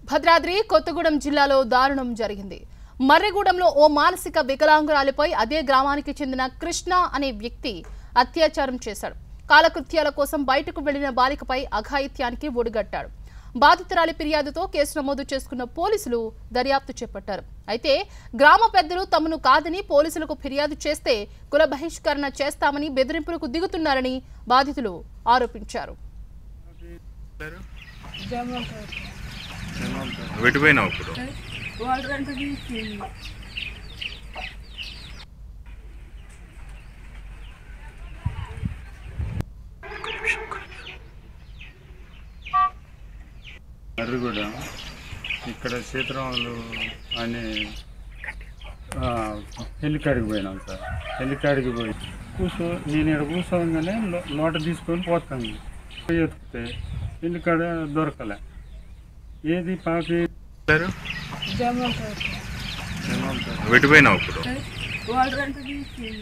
భద్రాద్రి కొత్తగూడెం జిల్లాలో దారుణం జరిగింది మర్రిగూడెంలో ఓ మానసిక వికలాంగురాలిపై అదే గ్రామానికి చెందిన కృష్ణ అనే వ్యక్తి అత్యాచారం చేశాడు కాలకృత్యాల కోసం బయటకు వెళ్లిన బాలికపై అఘాయిత్యానికి ఒడిగట్టాడు బాధితురాలి ఫిర్యాదుతో కేసు నమోదు చేసుకున్న పోలీసులు దర్యాప్తు చేపట్టారు అయితే గ్రామ పెద్దలు తమను కాదని పోలీసులకు ఫిర్యాదు చేస్తే కుల బహిష్కరణ చేస్తామని బెదిరింపులకు దిగుతున్నారని బాధితులు ఆరోపించారు వెటిపోయినావు ఇప్పుడు వాళ్ళు రెండు తీసింది మర్రిగూడ ఇక్కడ సీతారాములు అనే ఆ, హెలికాడికి పోయినాం సార్ హెలికాడికి పోయి కూర్చో నేను ఇక్కడ కూర్చోగానే లో- లోట తీసుకొని పోతాను పోయి ఎత్తుకుతే హెలికాడ దొరకలే ఏది పాపి జమంటారు వెటిపోయినావు ఇప్పుడు వాళ్ళు రెండు తీసింది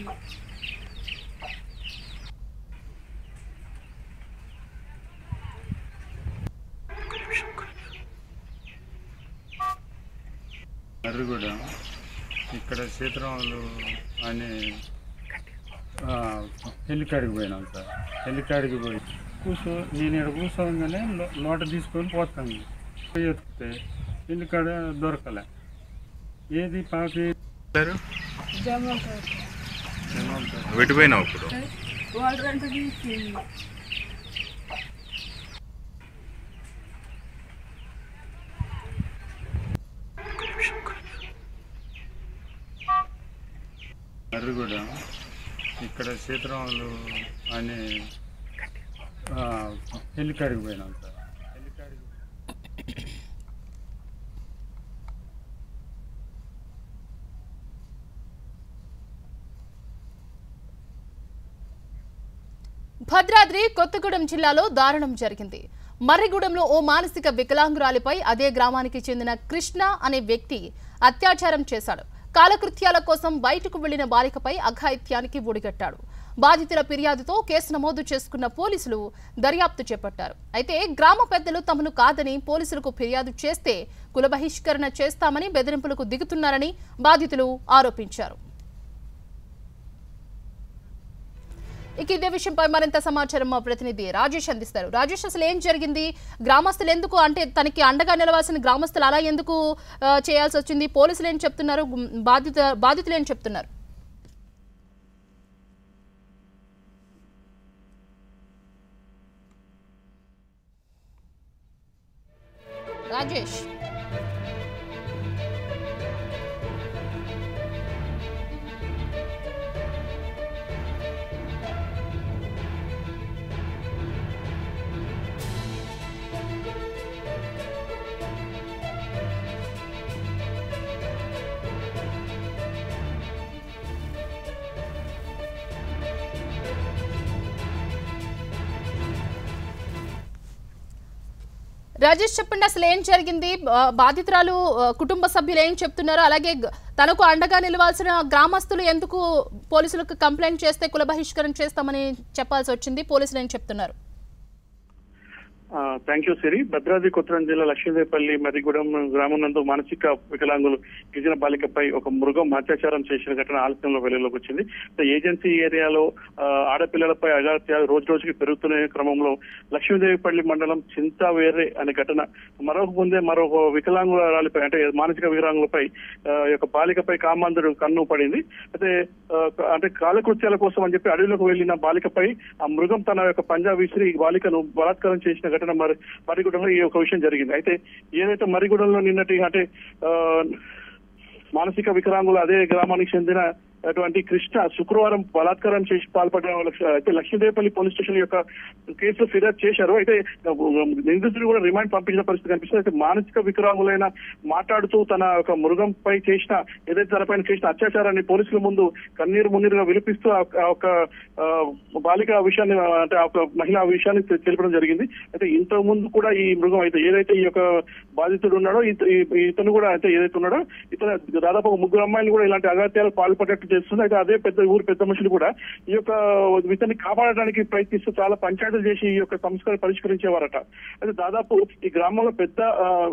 మర్రిగూడ ఇక్కడ సీతారాములు అనే ఆ, హెలికాడికి పోయినాం సార్ హెలికాడికి పోయి కూర్చో నేను ఇక్కడ కూర్చోగానే లో- లోట తీసుకొని పోతాను పోయి ఎత్తుకుతే హెలికాడ దొరకలే ఏది పాపి జమంటారు వెటిపోయినావు ఇప్పుడు వాళ్ళు రెండు తీసింది మర్రిగూడ ఇక్కడ సీతారాములు అనే ఆ, హెలికాడికి పోయినాం సార్ హెలికాడికి భద్రాద్రి కొత్తగూడెం జిల్లాలో దారుణం జరిగింది మర్రిగూడెంలో ఓ మానసిక వికలాంగురాలిపై అదే గ్రామానికి చెందిన కృష్ణ అనే వ్యక్తి అత్యాచారం చేశాడు కాలకృత్యాల కోసం బయటకు వెళ్లిన బాలికపై అఘాయిత్యానికి ఒడిగట్టాడు బాధితుల ఫిర్యాదుతో కేసు నమోదు చేసుకున్న పోలీసులు దర్యాప్తు చేపట్టారు అయితే గ్రామ పెద్దలు తమను కాదని పోలీసులకు ఫిర్యాదు చేస్తే కుల బహిష్కరణ చేస్తామని బెదిరింపులకు దిగుతున్నారని బాధితులు ఆరోపించారు ఇక ఇదే విషయంపై మరింత సమాచారం మా ప్రతినిధి రాజేష్ అందిస్తారు రాజేష్ అసలు ఏం జరిగింది గ్రామస్తులు ఎందుకు అంటే తనకి అండగా నిలవాల్సిన గ్రామస్తులు అలా ఎందుకు ఆ, చేయాల్సి వచ్చింది పోలీసులు ఏం చెప్తున్నారు గుమ్- బాధిత బాధితులు ఏం చెప్తున్నారు రాజేష్ రాజేష్ చెప్పండి అసలు ఏం జరిగింది ఆ, బాధితురాలు ఆ, కుటుంబ సభ్యులు ఏం చెప్తున్నారు అలాగే గ- తనకు అండగా నిలవాల్సిన గ్రామస్తులు ఎందుకు పోలీసులకు కంప్లైంట్ చేస్తే కుల బహిష్కరణ చేస్తామని చెప్పాల్సి వచ్చింది పోలీసులు ఏం చెప్తున్నారు థ్యాంక్ యూ సిరి భద్రాద్రి కొత్తగూడెం జిల్లా లక్ష్మీదేవపల్లి మరిగూడెం గ్రామం నందు మానసిక వికలాంగులు గిరిజన బాలికపై ఒక మృగం అత్యాచారం చేసిన ఘటన ఆలస్యంలో వెలుగులోకి వచ్చింది సో ఏజెన్సీ ఏరియాలో ఆ, ఆడపిల్లలపై అగాత్యాలు రోజు రోజుకి పెరుగుతున్న క్రమంలో లక్ష్మీదేవిపల్లి మండలం చింతావేరే అనే ఘటన మరొక ముందే మరొక వికలాంగురాలపై అంటే మానసిక వికలాంగులపై ఆ, ఈ యొక్క బాలికపై కామాంధుడు కన్ను పడింది అయితే ఆ, అంటే కాలకృత్యాల కోసం అని చెప్పి అడవిలోకి వెళ్లిన బాలికపై ఆ మృగం తన యొక్క పంజా విసిరి ఈ బాలికను బలాత్కారం చేసిన ఘటన మరి మరిగూడెంలో ఈ ఒక విషయం జరిగింది అయితే ఏదైతే మరిగూడెంలో నిన్నటి అంటే ఆ, మానసిక వికలాంగులు అదే గ్రామానికి చెందిన అటువంటి కృష్ణ శుక్రవారం బలాత్కారం చేసి పాల్పడిన లక్ష- అయితే లక్ష్మీదేవపల్లి పోలీస్ స్టేషన్ యొక్క కేసులో ఫిర్యాదు చేశారు అయితే నిందితుడు కూడా రిమాండ్ పంపించిన పరిస్థితి కనిపిస్తుంది అయితే మానసిక వికలాంగులైన మాట్లాడుతూ తన ఒక మృగంపై చేసిన ఏదైతే తనపైన చేసిన అత్యాచారాన్ని పోలీసుల ముందు కన్నీరు మున్నీరుగా విలిపిస్తూ ఆ ఆ ఒక ఆ, బాలిక ఆ విషయాన్ని ఆ, అంటే ఆ ఒక మహిళ ఆ విషయాన్ని తె- తెలపడం జరిగింది అయితే ఇంతకు ముందు కూడా ఈ మృగం అయితే ఏదైతే ఈ యొక్క బాధితుడు ఉన్నాడో ఇత- ఈ- ఇతను కూడా అయితే ఏదైతే ఉన్నాడో ఇతను దాదాపు ఒక ముగ్గురు అమ్మాయిలు కూడా ఇలాంటి అగాత్యాలు పాల్పడేట్టు చేస్తుంది అయితే అదే పెద్ద ఊరు పెద్ద మనుషులు కూడా ఈ యొక్క ఇతన్ని కాపాడడానికి ప్రయత్నిస్తూ చాలా పంచాయతీలు చేసి ఈ యొక్క సంస్కారం పరిష్కరించేవారట అయితే దాదాపు ఈ గ్రామంలో పెద్ద ఆ,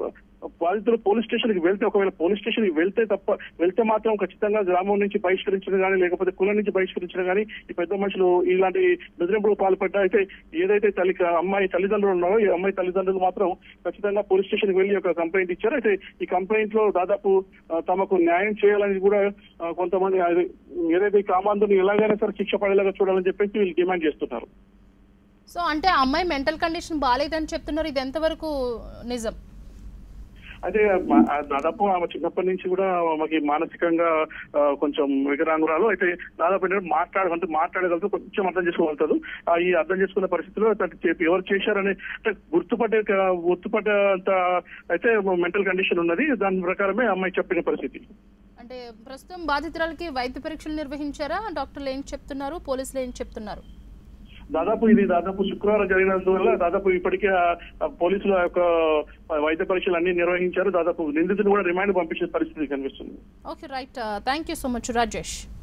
బాధితులు పోలీస్ స్టేషన్ కి వెళ్తే ఒకవేళ పోలీస్ స్టేషన్ కి వెళ్తే తప్ప వెళ్తే మాత్రం ఖచ్చితంగా గ్రామం నుంచి బహిష్కరించడం కానీ లేకపోతే కులం నుంచి బహిష్కరించడం కానీ ఈ పెద్ద మనుషులు ఇలాంటి బెదిరింపులు పాల్పడ్డా అయితే ఏదైతే తల్లి అమ్మాయి తల్లిదండ్రులు ఉన్నారో ఈ అమ్మాయి తల్లిదండ్రులు మాత్రం ఖచ్చితంగా పోలీస్ స్టేషన్ కి వెళ్ళి ఒక కంప్లైంట్ ఇచ్చారు అయితే ఈ కంప్లైంట్ లో దాదాపు ఆ, తమకు న్యాయం చేయాలని కూడా ఆ, కొంతమంది అది ఏదైతే ఈ కామాంధుని ఎలాగైనా సరే శిక్ష పడేలాగా చూడాలని చెప్పేసి వీళ్ళు డిమాండ్ చేస్తున్నారు సో అంటే ఆ అమ్మాయి మెంటల్ కండిషన్ బాగాలేదని చెప్తున్నారు ఇది ఎంతవరకు నిజం అదే మా- ఆ దాదాపు ఆమె చిన్నప్పటి నుంచి కూడా ఆమెకి మానసికంగా ఆ, కొంచెం వికరాంగురాలు అయితే దాదాపు ఏంటంటే మాట్లాడ అంటే మాట్లాడగలుగుతూ కొంచెం అర్థం చేసుకోగలుగుతారు ఆ, ఈ అర్థం చేసుకున్న పరిస్థితిలో తనకి చెప్పి ఎవరు చేశారని అంటే గుర్తుపట్టే గుర్తుపట్టేంత అయితే మెంటల్ కండిషన్ ఉన్నది దాని ప్రకారమే అమ్మాయి చెప్పిన పరిస్థితి అంటే ప్రస్తుతం బాధితురాలకి వైద్య పరీక్షలు నిర్వహించారా డాక్టర్లు ఏం చెప్తున్నారు పోలీసులు ఏం చెప్తున్నారు దాదాపు ఇది దాదాపు శుక్రవారం జరిగినందువల్ల దాదాపు ఇప్పటికే ఆ, ఆ పోలీసుల యొక్క వైద్య పరీక్షలు అన్ని నిర్వహించారు దాదాపు నిందితులు కూడా రిమాండ్ పంపించే పరిస్థితి కనిపిస్తుంది okay right thank you so much Rajesh